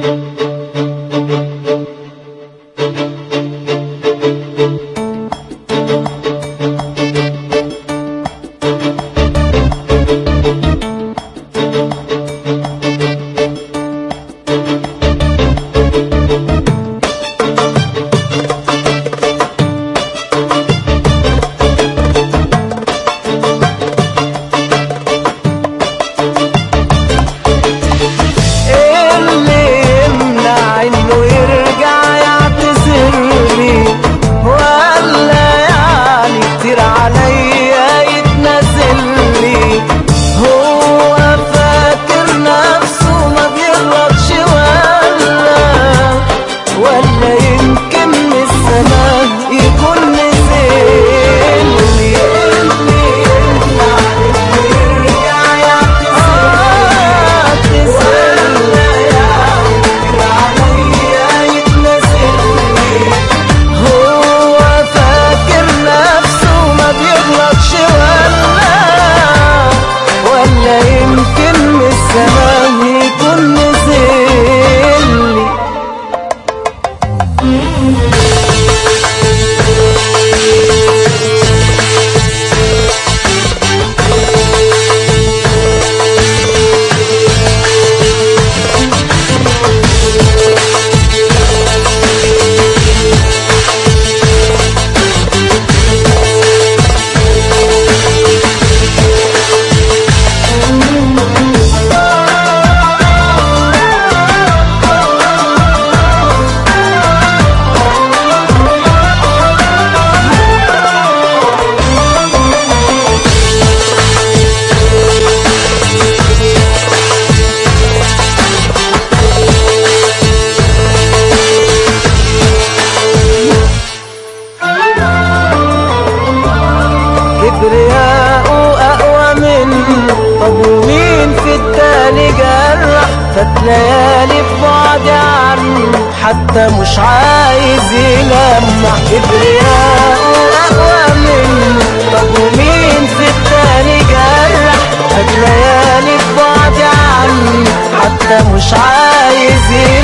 ايه اللي يمنع انه يرجع يعتذر لي ولا يعني كتير عليا يتنازل لي هو فاكر نفسه ما بيغلطش ولا ولا يمكن من السماء يكون نزل لي اللي يمنع انه يرجع يعتذر هو فاكر نفسه ما بيغلطش ولا ولا يمكن من الزمان يكون نزل كبرياءه أقوى منه طب ومين في التاني جرح فات ليالي في بعد عنه حتى مش عايز يلمع كبرياءه أقوى منه طب ومين في التاني جرح فات ليالي في بعد عنه حتى مش عايز يلمع